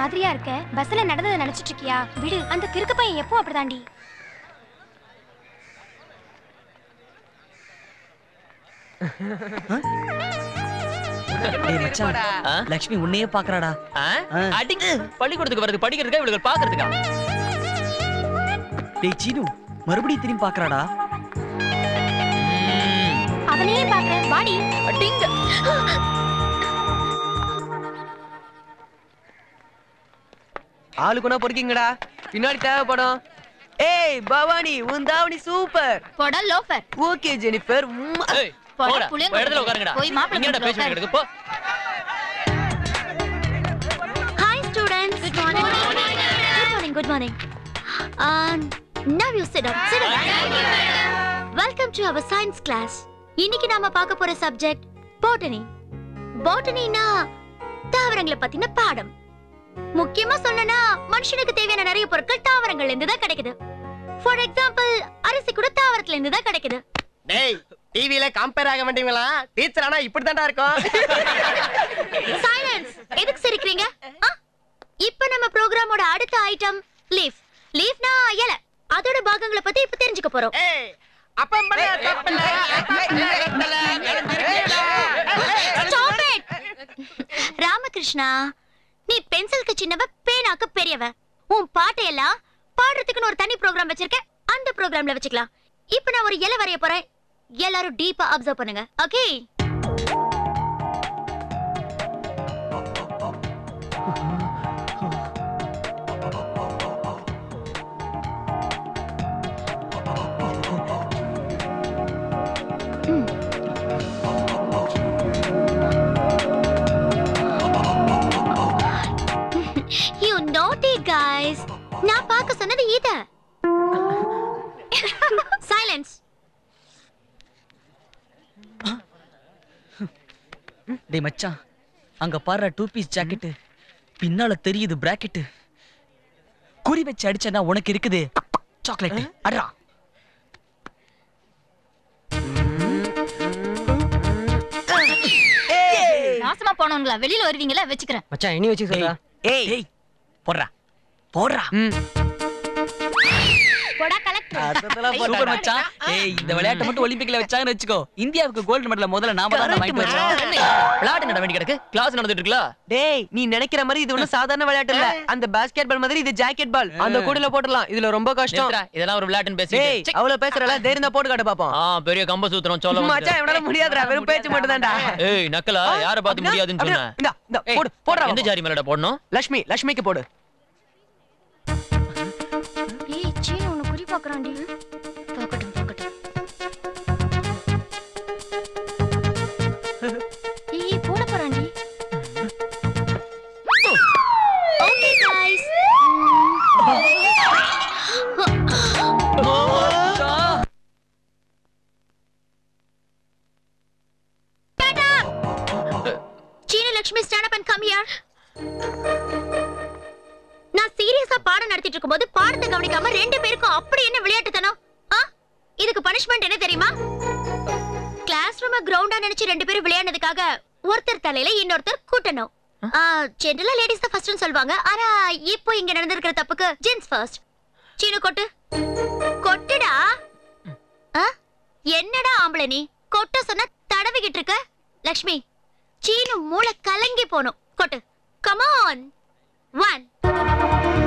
மாதிரியா இருக்க பஸ்ல நடந்ததை நினைச்சிட்டு இருக்கியா விடு அந்த கிறுக்கு பையன் எப்போ அப்படிதாண்டி டேய் மச்சான் ஆ? லக்ஷ்மி உன்னையே பாக்குறாடா ஆ? ஆ. அடிங்க பள்ளிக்கூடத்துக்கு வரது படிக்கிறதுக்கா இவளுக்கு பாக்குறதுக்கா டேய் சீனு மறுபடியும் திரும்பி பாக்குறாடா அவனையே பாக்குற வாடி அடிங்க ஆளுக்குனா பொறுக்கீங்கடா பின்னாடி தேவைப்படும் ஏய் பவானி உன் தாவணி சூப்பர் போடா லோஃபர் ஓகே ஜெனிஃபர் உம்மா. ஏய், போடா, போடா, புளியங்கொட்டை. இடத்துல உட்காருங்கடா. போய் மாப்பிள்ளை இங்கேடா வீட்டுல பேசிட்டு கிடக்கு, போ. Hi students. Good morning. Good morning. Good morning. Um, now you sit down. Sit down. Welcome to our science class. இன்னைக்கு நாம பார்க்க போற சப்ஜெக்ட் botany. botanyனா தாவரங்களை பத்தின பாடம் முக்கியமா சொல்லனா மனுஷனுக்கு தேவையான நிறைய பொருட்கள் தாவரங்கள்ல இருந்து தான் கிடைக்குது ஃபார் எக்ஸாம்பிள் அரிசி கூட தாவரத்துல இருந்து தான் கிடைக்குது டேய் டிவில கம்பேர் ஆக வேண்டியவங்களா டீச்சர் ஆனா இப்படித்தான்டா இருக்கும் சைலன்ஸ் எதுக்கு சிரிக்கிறீங்க ஆ? இப்ப நம்ம ப்ரோக்ராமோட அடுத்த ஐட்டம் லீஃப் லீஃப்னா இலை அதோட பாகங்களை பத்தி இப்ப தெரிஞ்சுக்க போறோம் ஏய் அப்பம் பண்ண தப்பில்ல Stop it! ராமகிருஷ்ணா நீ பென்சிலுக்கு சின்னவ பேனாக்கு பெரியவ உன் பாட்டையெல்லாம் பாடுறதுக்குன்னு ஒரு தனி ப்ரோக்ராம் வச்சிருக்க அந்த ப்ரோக்ராம்ல வச்சுக்கலாம் இப்ப நான் ஒரு இலை வரைய போறேன் எல்லாரும் டீப்பா அப்சர்வ் பண்ணுங்க ஓகே யூ naughty guys நான் பார்க்க சொன்னது இத சைலன்ஸ் டேய் மச்சான் அங்க பாரு டூ பீஸ் ஜாக்கெட் பின்னால தெரியுது பிராக்கெட் குறி வச்சு அடிச்சனா உனக்கு இருக்குது சாக்லேட் அடா நாசமா போனவங்களா வெளியில வருவீங்களா வச்சுக்கிறேன் மச்சான் இனி வச்சு சொல்றா ஏய் ஏய் போடுறா போடுறா போடா கலெக்டர் சூப்பர் மச்சான் ஏய் இந்த விளையாட்டை மட்டும் ஒலிம்பிக்ல வச்சாங்கன்னு வெச்சுக்கோ இந்தியாவுக்கு கோல்டு மெடல் முதல்ல நாம தான் வாங்கிட்டு வரோம் விளையாட்டு நட வேண்டி கிடக்கு கிளாஸ் நடந்துட்டு இருக்குல்ல டேய் நீ நினைக்கிற மாதிரி இது ஒண்ணும் சாதாரண விளையாட்டு இல்ல அந்த பாஸ்கெட் பால் மாதிரி இது ஜாக்கெட் பால் அந்த கூடையில போட்டுடலாம் இதுல ரொம்ப கஷ்டம் நிறுத்துடா, இதெல்லாம் ஒரு விளையாட்டுன்னு டேய் பேசி அவ்வளவு பேசுறல தைரியம் தான் போட்டு காட்டு பாப்போம் ஆ பெரிய கம்ப சூத்திரம் சொல்ல மச்சான் இவனால முடியாதுடா வெறும் பேச்சு மட்டும் தான்டா ஏய் நக்கலா யார பார்த்து முடியாதுன்னு சொன்ன இந்த இந்த ஏய், போடு போடுறா எந்த ஜாரி மேலடா போடணும் லட்சுமி லட்சுமிக்கு போடு ஏய் சீனு உன்னை குறி பாக்குறான்டி பார்க்கட்டும் பார்க்கட்டும் ஏய் போட போறான்டி okay guys Seenu Lakshmi stand up and come here நான் சீரியஸா பாடம் நடத்திட்டு இருக்கும்போது பாடத்தை கவனிக்காம ரெண்டு பேருக்கும் அப்படி என்ன விளையாட்டுத்தனம் ஆ இதுக்கு பனிஷ்மெண்ட் என்ன தெரியுமா கிளாஸ் ரூம கிரவுண்டா நினைச்சு ரெண்டு பேரும் விளையாடுனதுக்காக ஒருத்தர் தலையில இன்னொருத்தர் கூட்டணும் ஜெனரலா லேடிஸ் தான் ஃபர்ஸ்ட்னு சொல்லுவாங்க ஆனா இப்போ இங்க நடந்திருக்கிற தப்புக்கு ஜென்ஸ் ஃபர்ஸ்ட் சீனு கொட்டு கொட்டுடா ஆ? என்னடா ஆம்பளை நீ கொட்ட சொன்னா தடவிக்கிட்டு இருக்க லக்ஷ்மி சீனு மூளை கலங்கி போணும் கொட்டு கமான் ஒன்